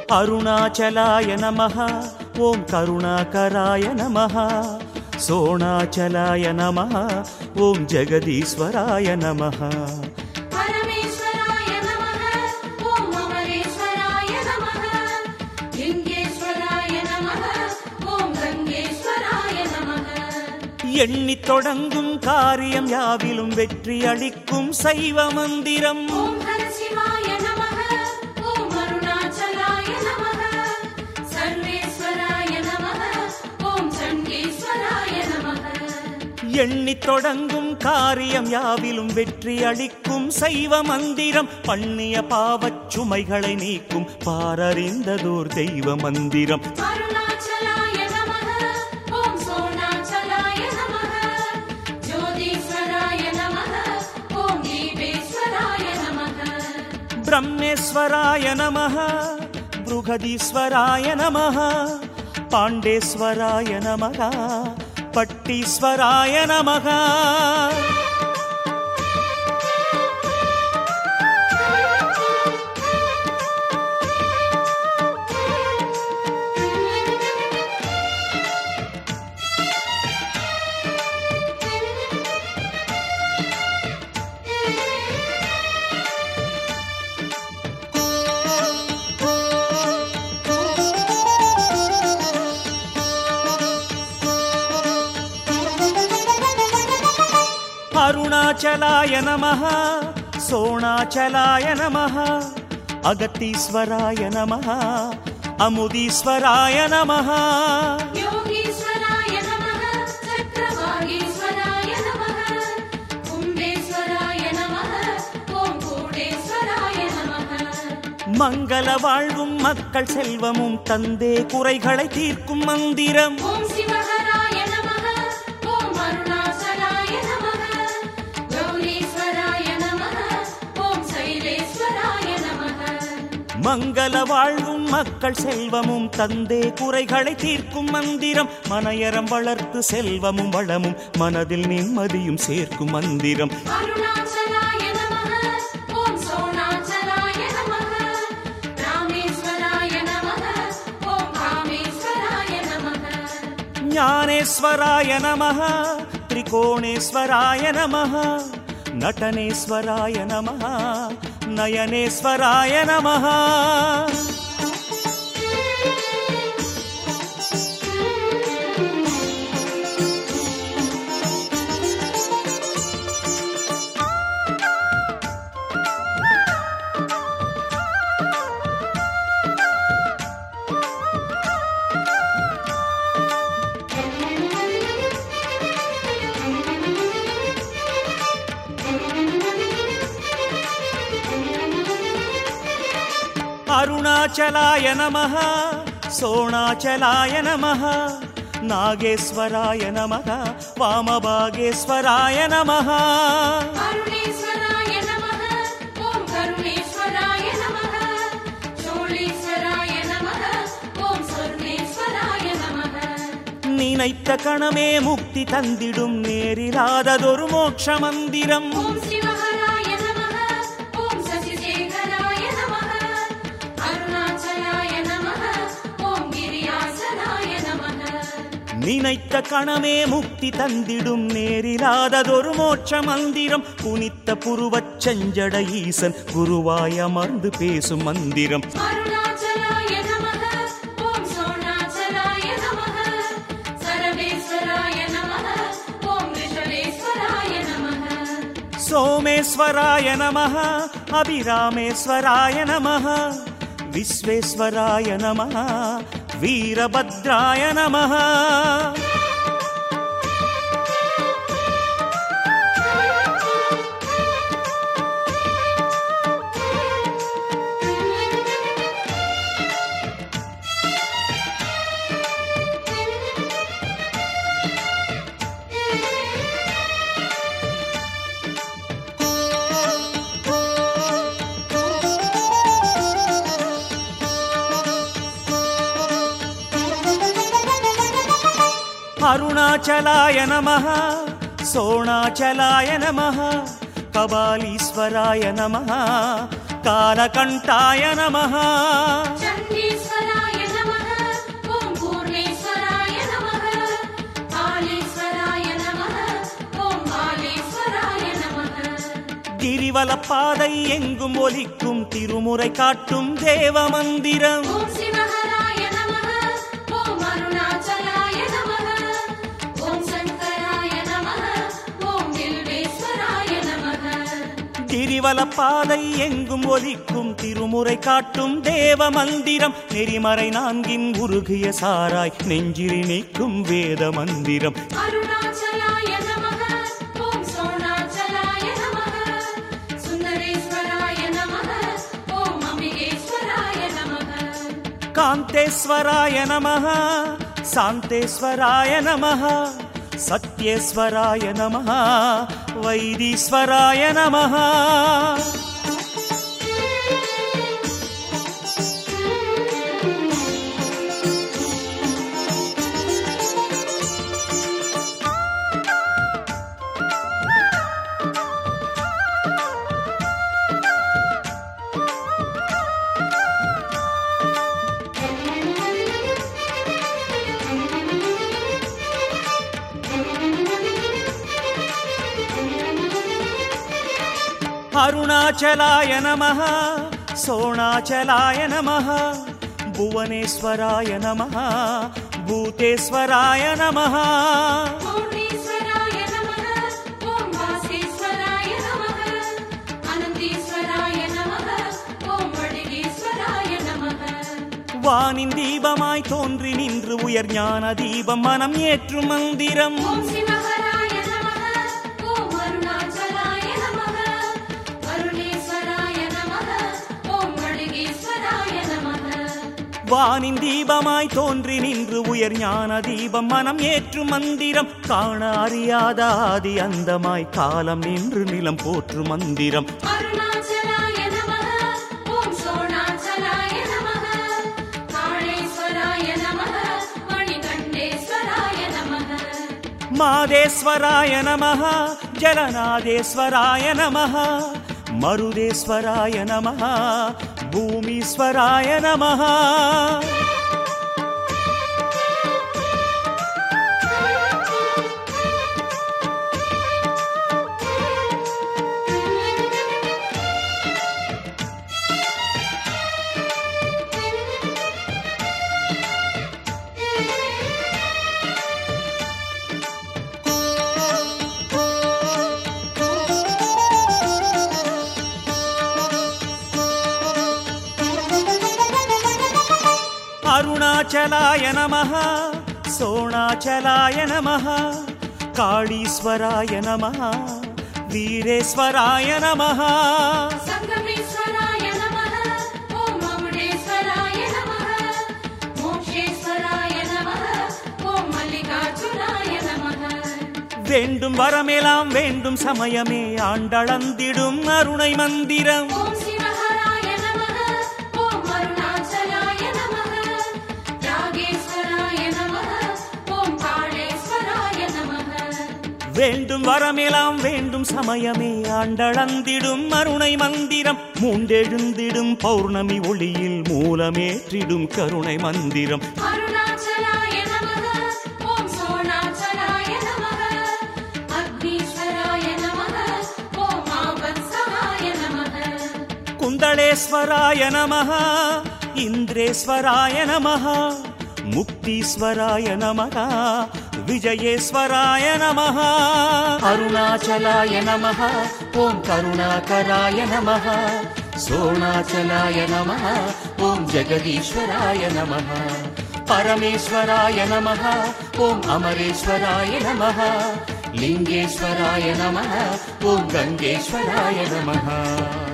அருணாச்சலாய நமः ஓம் கருணாகராய நமः சோணாச்சலாய நமः ஓம் ஜெகதீஸ்வராய நமः பரமேஸ்வராய நமः ஓம் அமரேஸ்வராய நமः லிங்கேஸ்வராய நமः ஓம் கங்கேஸ்வராய நமः எண்ணித் தொடங்கும் காரியம் யாவிலும் வெற்றி அளிக்கும் சைவ மந்திரம் ஓம் ஹர சிவாய நமः ஓம் அருணாச்சலாய நமः சர்வேஸ்வராய நமः ஓம் சண்டீஸ்வராய நமः எண்ணித் தொடங்கும் காரியம் யாவிலும் வெற்றி அளிக்கும் சைவ மந்திரம் பண்ணிய பாவச் சுமைகளை நீக்கும் பாரறிந்ததோர் தெய்வ மந்திரம் அருணாச்சலாய நமः ஓம் சோணாச்சலாய நமः ஜோதீஸ்வராய நமः ஓம் தீபேஸ்வராய நமः பிரம்மேஸ்வராய நமः பிருகதீஸ்வராய நமः பாண்டேஸ்வராய நமः பட்டீஸ்வராய நமः அருணாச்சலாய நமः சோணாச்சலாய நமः அகத்தீஸ்வராய நமः அமுதீஸ்வராய நமः யோகீஸ்வராய நமः சக்கரவாகீஸ்வராய நமः கும்பேஸ்வராய நமः ஓம் கூடேஸ்வராய நமः மங்கள வாழ்வும் மக்கள் செல்வமும் தந்தே குறைகளை தீர்க்கும் மந்திரம் ஓம் சிவஹராய நமः ஓம் அருணாச்சலாய நமः கௌரீஸ்வராய நமः ஓம் சைலேஸ்வராய நமः மங்கள வாழ்வும் மக்கள் செல்வமும் தந்தே குறைகளை தீர்க்கும் மந்திரம் மனையறம் வளர்த்து செல்வமும் வளமும் மனதில் நிம்மதியும் சேர்க்கும் மந்திரம் அருணாச்சலாய நமः ஓம் சோணாச்சலாய நமः ராமேஸ்வராய நமः ஓம் காமேஸ்வராய நமः ஞானேஸ்வராய நமः திரிகோணேஸ்வராய நமः நடனேஸ்வராய நமः நயனேஸ்வராய நமः அருணாச்சலாய நமः சோணாச்சலாய நமः நாகேஸ்வராய நமः வாமபாகேஸ்வராய நமः அருணேஸ்வராய நமः ஓம் கருணேஸ்வராய நமः சோழீஸ்வராய நமः ஓம் சொர்ணேஸ்வராய நமः நினைத்த கணமே முக்தி தந்திடும் நேரிலாததொரு மோட்ச மந்திரம் ஓம் சிவஹராய நமः ஓம் சசிசேகராய நமः அருணாச்சலாய நமः ஓம் கிரியாசனாய நமः நினைத்த கணமே முக்தி தந்திடும் நேரிலாததொரு மோட்ச மந்திரம் புனித்த புருவச் செஞ்சட ஈசன் குருவாய் அமர்ந்து பேசும் மந்திரம் அருணாச்சலாய நமः ஓம் சோணாச்சலாய நமः சரவேஸ்வராய நமः ஓம் ரிஷவேஸ்வராய நமः சோமேஸ்வராய நமः அபிராமேஸ்வராய நமः விஸ்வேஸ்வராய நமः வீரபத்ராய நமः அருணாச்சலாய நமः சோணாச்சலாய நமः கபாலீஸ்வராய நமः காலகண்டாய நமः சண்டீஸ்வராய கிரிவலப்பாதை எங்கும் ஒலிக்கும் திருமுறை காட்டும் தேவ மந்திரம் ஓம் சிவஹராய நமः ஓம் அருணாச்சலாய நமः ஓம் சங்கராய நமः ஓம் வில்வேஸ்வராய நமः கிரிவலப்பாதை எங்கும் ஒலிக்கும் திருமுறை காட்டும் தேவ மந்திரம் நெறிமறை நான்கின் உருகிய சாராய் நெஞ்சிரி நீக்கும் வேத மந்திரம் அருணாச்சலாய நமः ஓம் சோணாச்சலாய நமः சுந்தரேஸ்வராய நமः ஓம் அம்பிகேஸ்வராய நமः காந்தேஸ்வராய நமः சாந்தேஸ்வராய நமः சத்யேஸ்வராய நமः வைதீஸ்வராய நமः அருணாச்சலாய நமः சோணாச்சலாய நமः புவனேஸ்வராய நமः பூதேஸ்வராய நமः மௌனீஸ்வராய நமः ஓம் வாசேஸ்வராய நமः அனந்தீஸ்வராய நமः ஓம் வடிகேஸ்வராய நமः வானின் தீபமாய் தோன்றி நின்று உயர் ஞான தீபம் மனம் ஏற்றும் மந்திரம் ஓம் சிவஹராய நமः ஓம் அருணாச்சலாய நமः அருணேஸ்வராய நமः ஓம் வடிகேஸ்வராய நமः வானின் தீபமாய் தோன்றி நின்று உயர் ஞான தீபம் மனம் ஏற்றும் மந்திரம் காண அறியாத ஆதி அந்தமாய் காலம் நின்று நிலம் போற்றும் மந்திரம் அருணாச்சலாய நமः ஓம் சோணாச்சலாய நமः காளேஸ்வராய நமः மணிகண்டேஸ்வராய நமः மாதேஸ்வராய நமः ஜலநாதேஸ்வராய நமः மருதேஸ்வராய நமः பூமீஸ்வராய நமः அருணாச்சலாய நமः சோணாச்சலாய நமः காளீஸ்வராய நமः வீரேஸ்வராய நமः சங்கமேஸ்வராய நமः ஓம் மகுடேஸ்வராய நமः மோக்ஷேஸ்வராய நமः ஓம் மல்லிகார்ஜுனாய நமः வேண்டும் வரமெல்லாம் வேண்டும் சமயமே ஆண்டளந்திடும் அருணை மந்திரம் ஓம் சிவஹராய நமः ஓம் அருணாச்சலாய நமः யாகேஸ்வராய நமः ஓம் காளேஸ்வராய நமः வேண்டும் வரமெல்லாம் வேண்டும் சமயமே ஆண்டளந்திடும் அருணை மந்திரம் மூண்டெழுந்திடும் பௌர்ணமி ஒளியில் மூலமேற்றிடும் கருணை மந்திரம் அருணாச்சலாய நமः ஓம் சோணாச்சலாய நமः அக்னீஸ்வராய நமः ஓம் ஆபத்சகாய நமः குந்தளேஸ்வராய நமः இந்திரேஸ்வராய நமः முக்தீஸ்வராய நமः விஜயேஸ்வராய நமः அருணாச்சலாய நமः ஓம் கருணாகராய நமः சோணாச்சலாய நமः ஓம் ஜெகதீஸ்வராய நமः பரமேஸ்வராய நமः ஓம் அமரேஸ்வராய நமः லிங்கேஸ்வராய நமः ஓம் கங்கேஸ்வராய நமः